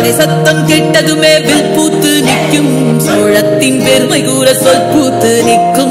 படை சத்தம் கெட்டதுமே வில் பூத்து நிற்கும் சோழத்தின் பெருமை கூற சொல் பூத்து நிற்கும்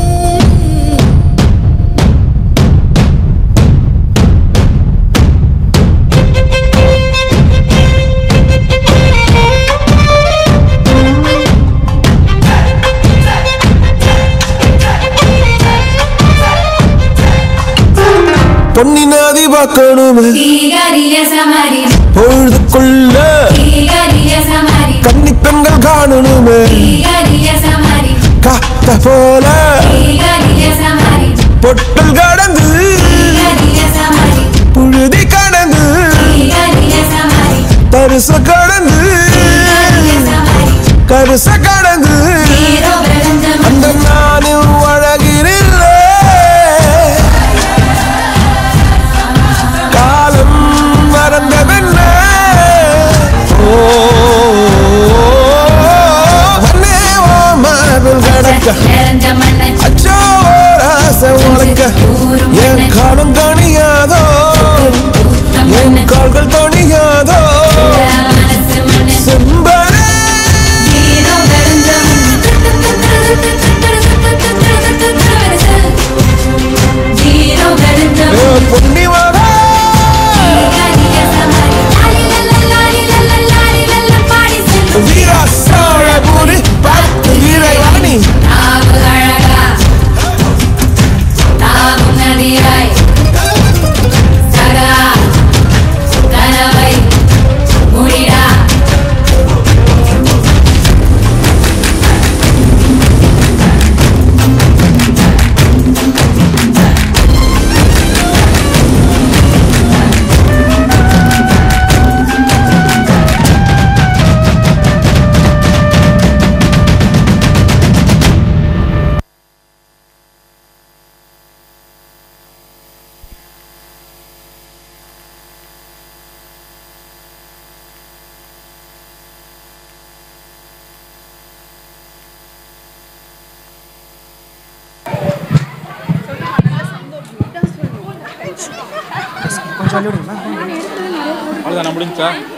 பொன்னி நாதி பார்க்கணுமே தீகரிய சமரி பொழுதுக்குள்ள தீகரிய சமரி கன்னி பெண்கள் காணணுமே தீகரிய சமரி காத்த போல தீகரிய சமரி பொட்டல் கடந்து தீகரிய சமரி புழுதி கடந்து தீகரிய சமரி தரிச கடந்து தீகரிய சமரி கருச கடந்து நீரோ பிரபஞ்சம் அந்த நானும் அழகிரில்ல காலம் மறந்ததென்ன ஓ வண்ணே ஓ மார்பில் கடக்க நிறைஞ்ச மண்ணை அச்சோ ராச உனக்க என் காலம் கணியாதோ என் கால்கள் தணியாதோ மனசு மண்ணை செம்பரே நீரோ பிரபஞ்சம் நீரோ பிரபஞ்சம் பொன்னி வரா தீகரிய சமரி லாலி லல்ல லாலி லல்ல லாலி லல்ல பாடி செல்லும் வீரா சோழபுரி பார்த்து இறைவாணி நாவு அழகா நாவு நதியாய் சகா கனவை முடிடா அவ்வளோதான் முடிஞ்சா